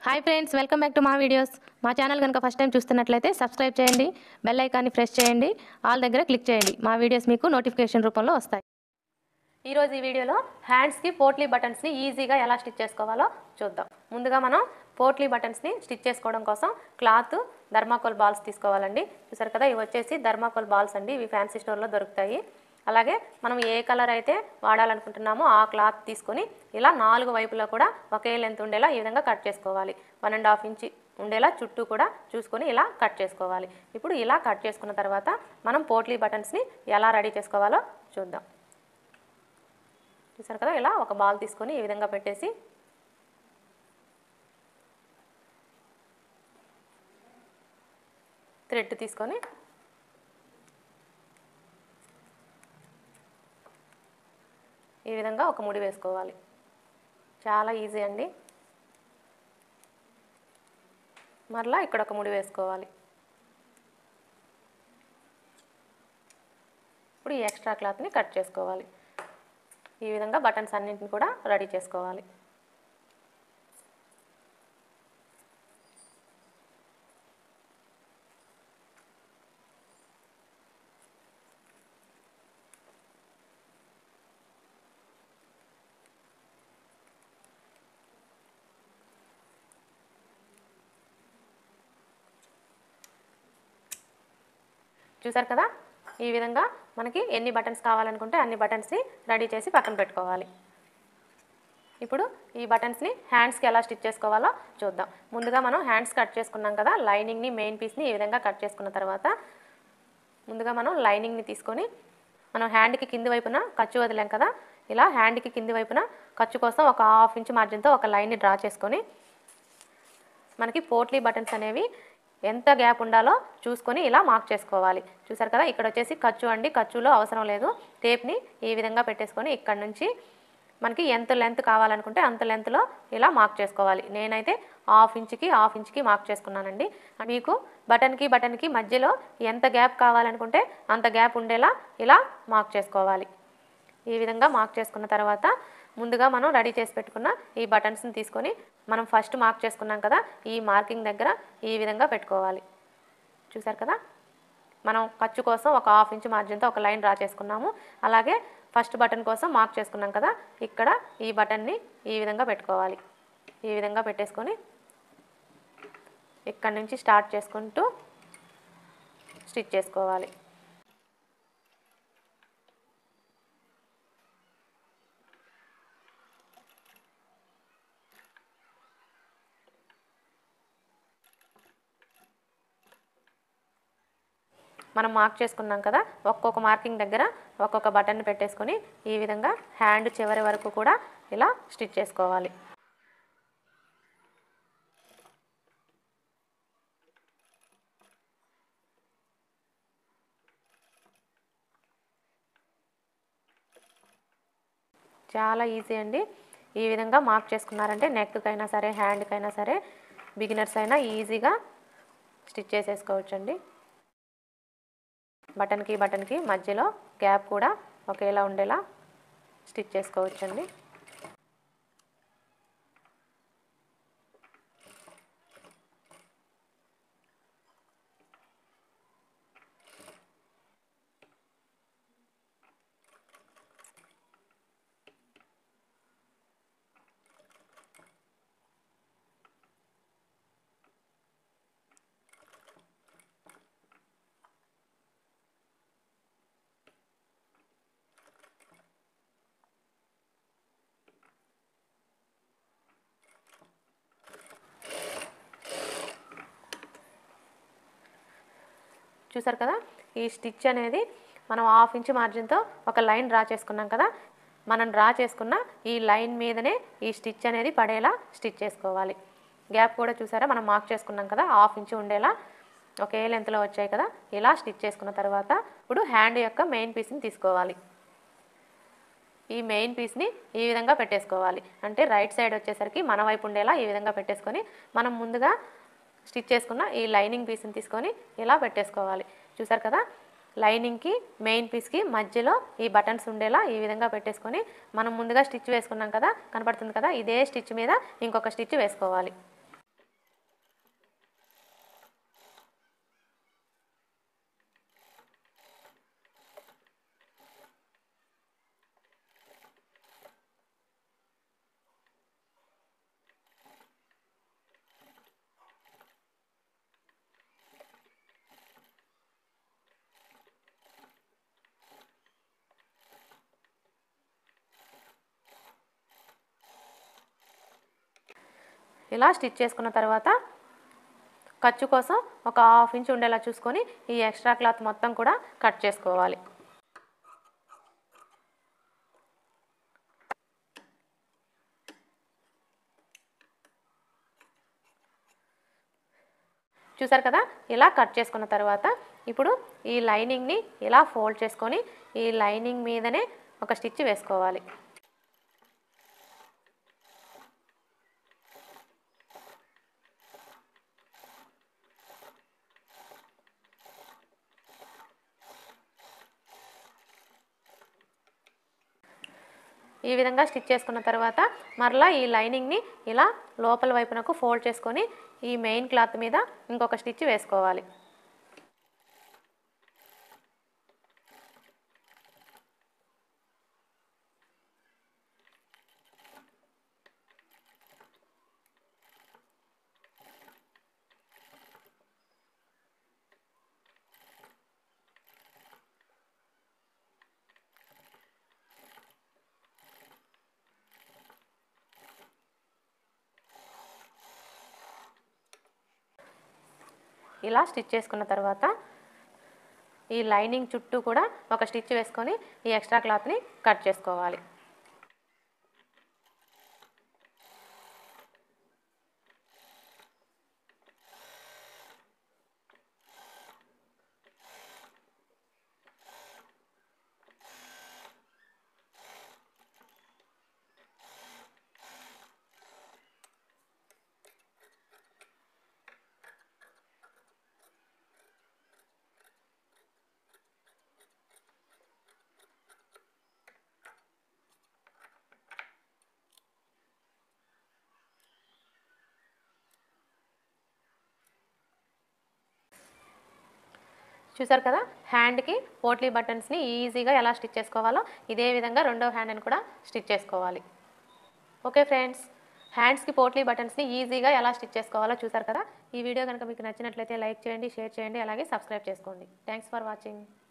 hi friends welcome back to మా videos మా channel కనుక ఫస్ట్ టైం చూస్తున్నట్లయితే సబ్స్క్రైబ్ చేయండి బెల్ ఐకాన్ని ప్రెస్ చేయండి ఆల్ దగ్గర క్లిక్ చేయండి మా వీడియోస్ మీకు నోటిఫికేషన్ రూపంలో వస్తాయి ఈరోజు ఈ వీడియోలో హ్యాండ్స్కి పోట్లీ బటన్స్ని ఈజీగా ఎలా స్టిచ్ చేసుకోవాలో చూద్దాం ముందుగా మనం పోట్లీ బటన్స్ని స్టిచ్ చేసుకోవడం కోసం క్లాత్ ధర్మాకోల్ బాల్స్ తీసుకోవాలండి చూసారు కదా ఇవి వచ్చేసి ధర్మాకోల్ బాల్స్ అండి ఇవి ఫ్యాన్సీ స్టోర్లో దొరుకుతాయి అలాగే మనం ఏ కలర్ అయితే వాడాలనుకుంటున్నామో ఆ క్లాత్ తీసుకొని ఇలా నాలుగు వైపులా కూడా ఒకే లెంత్ ఉండేలా ఈ విధంగా కట్ చేసుకోవాలి వన్ అండ్ హాఫ్ ఇంచ్ ఉండేలా చుట్టూ కూడా చూసుకొని ఇలా కట్ చేసుకోవాలి ఇప్పుడు ఇలా కట్ చేసుకున్న తర్వాత మనం పోట్లీ బటన్స్ని ఎలా రెడీ చేసుకోవాలో చూద్దాం చూసారు కదా ఇలా ఒక బాల్ తీసుకొని ఈ విధంగా పెట్టేసి థ్రెడ్ తీసుకొని ఈ విధంగా ఒక ముడి వేసుకోవాలి చాలా ఈజీ అండి మరలా ఇక్కడ ఒక ముడి వేసుకోవాలి ఇప్పుడు ఈ ఎక్స్ట్రా క్లాత్ని కట్ చేసుకోవాలి ఈ విధంగా బటన్స్ అన్నింటిని కూడా రెడీ చేసుకోవాలి చూసారు కదా ఈ విధంగా మనకి ఎన్ని బటన్స్ కావాలనుకుంటే అన్ని బటన్స్ని రెడీ చేసి పక్కన పెట్టుకోవాలి ఇప్పుడు ఈ బటన్స్ని హ్యాండ్స్కి ఎలా స్టిచ్ చేసుకోవాలో చూద్దాం ముందుగా మనం హ్యాండ్స్ కట్ చేసుకున్నాం కదా లైనింగ్ని మెయిన్ పీస్ని ఈ విధంగా కట్ చేసుకున్న తర్వాత ముందుగా మనం లైనింగ్ని తీసుకొని మనం హ్యాండ్కి కింది వైపున ఖర్చు వదిలాం కదా ఇలా హ్యాండ్కి కింది వైపున ఖర్చు కోసం ఒక హాఫ్ ఇంచ్ మార్జిన్తో ఒక లైన్ని డ్రా చేసుకొని మనకి పోట్లీ బటన్స్ అనేవి ఎంత గ్యాప్ ఉండాలో చూసుకొని ఇలా మార్క్ చేసుకోవాలి చూసారు కదా ఇక్కడ వచ్చేసి ఖర్చు అండి ఖర్చులో అవసరం లేదు టేప్ని ఈ విధంగా పెట్టేసుకొని ఇక్కడ నుంచి మనకి ఎంత లెంత్ కావాలనుకుంటే అంత లెంత్లో ఇలా మార్క్ చేసుకోవాలి నేనైతే హాఫ్ ఇంచ్కి హాఫ్ ఇంచ్కి మార్క్ చేసుకున్నానండి మీకు బటన్కి బటన్కి మధ్యలో ఎంత గ్యాప్ కావాలనుకుంటే అంత గ్యాప్ ఉండేలా ఇలా మార్క్ చేసుకోవాలి ఈ విధంగా మార్క్ చేసుకున్న తర్వాత ముందుగా మనం రెడీ చేసి పెట్టుకున్న ఈ బటన్స్ని తీసుకొని మనం ఫస్ట్ మార్క్ చేసుకున్నాం కదా ఈ మార్కింగ్ దగ్గర ఈ విధంగా పెట్టుకోవాలి చూసారు కదా మనం ఖర్చు కోసం ఒక హాఫ్ ఇంచ్ మార్జిన్తో ఒక లైన్ డ్రా చేసుకున్నాము అలాగే ఫస్ట్ బటన్ కోసం మార్క్ చేసుకున్నాం కదా ఇక్కడ ఈ బటన్ని ఈ విధంగా పెట్టుకోవాలి ఈ విధంగా పెట్టేసుకొని ఇక్కడ నుంచి స్టార్ట్ చేసుకుంటూ స్టిచ్ చేసుకోవాలి మనం మార్క్ చేసుకున్నాం కదా ఒక్కొక్క మార్కింగ్ దగ్గర ఒక్కొక్క బటన్ పెట్టేసుకొని ఈ విధంగా హ్యాండ్ చివరి వరకు కూడా ఇలా స్టిచ్ చేసుకోవాలి చాలా ఈజీ అండి ఈ విధంగా మార్క్ చేసుకున్నారంటే నెక్కైనా సరే హ్యాండ్కైనా సరే బిగినర్స్ అయినా ఈజీగా స్టిచ్ చేసేసుకోవచ్చండి బటన్కి బటన్కి మధ్యలో గ్యాప్ కూడా ఒకేలా ఉండేలా స్టిచ్ చేసుకోవచ్చండి చూసారు కదా ఈ స్టిచ్ అనేది మనం హాఫ్ ఇంచ్ మార్జిన్తో ఒక లైన్ డ్రా చేసుకున్నాం కదా మనం డ్రా చేసుకున్న ఈ లైన్ మీదనే ఈ స్టిచ్ అనేది పడేలా స్టిచ్ చేసుకోవాలి గ్యాప్ కూడా చూసారా మనం మార్క్ చేసుకున్నాం కదా హాఫ్ ఇంచ్ ఉండేలా ఒకే లెంత్లో వచ్చాయి కదా ఇలా స్టిచ్ చేసుకున్న తర్వాత ఇప్పుడు హ్యాండ్ యొక్క మెయిన్ పీస్ని తీసుకోవాలి ఈ మెయిన్ పీస్ని ఈ విధంగా పెట్టేసుకోవాలి అంటే రైట్ సైడ్ వచ్చేసరికి మన వైపు ఉండేలా ఈ విధంగా పెట్టేసుకొని మనం ముందుగా స్టిచ్ చేసుకున్న ఈ లైనింగ్ పీస్ని తీసుకొని ఇలా పెట్టేసుకోవాలి చూసారు కదా లైనింగ్కి మెయిన్ పీస్కి మధ్యలో ఈ బటన్స్ ఉండేలా ఈ విధంగా పెట్టేసుకొని మనం ముందుగా స్టిచ్ వేసుకున్నాం కదా కనపడుతుంది కదా ఇదే స్టిచ్ మీద ఇంకొక స్టిచ్ వేసుకోవాలి ఇలా స్టిచ్ చేసుకున్న తర్వాత ఖర్చు కోసం ఒక హాఫ్ ఇంచ్ ఉండేలా చూసుకొని ఈ ఎక్స్ట్రా క్లాత్ మొత్తం కూడా కట్ చేసుకోవాలి చూసారు కదా ఇలా కట్ చేసుకున్న తర్వాత ఇప్పుడు ఈ లైనింగ్ని ఇలా ఫోల్డ్ చేసుకొని ఈ లైనింగ్ మీదనే ఒక స్టిచ్ వేసుకోవాలి ఈ విధంగా స్టిచ్ చేసుకున్న తర్వాత మరలా ఈ లైనింగ్ని ఇలా లోపల వైపునకు ఫోల్డ్ చేసుకొని ఈ మెయిన్ క్లాత్ మీద ఇంకొక స్టిచ్ వేసుకోవాలి ఇలా స్టిచ్ చేసుకున్న తర్వాత ఈ లైనింగ్ చుట్టూ కూడా ఒక స్టిచ్ వేసుకొని ఈ ఎక్స్ట్రా క్లాత్ని కట్ చేసుకోవాలి చూసారు కదా హ్యాండ్కి పోట్లీ బటన్స్ని ఈజీగా ఎలా స్టిచ్ చేసుకోవాలో ఇదే విధంగా రెండో హ్యాండ్ని కూడా స్టిచ్ చేసుకోవాలి ఓకే ఫ్రెండ్స్ హ్యాండ్స్కి పోట్లీ బటన్స్ని ఈజీగా ఎలా స్టిచ్ చేసుకోవాలో చూసారు కదా ఈ వీడియో కనుక మీకు నచ్చినట్లయితే లైక్ చేయండి షేర్ చేయండి అలాగే సబ్స్క్రైబ్ చేసుకోండి థ్యాంక్స్ ఫర్ వాచింగ్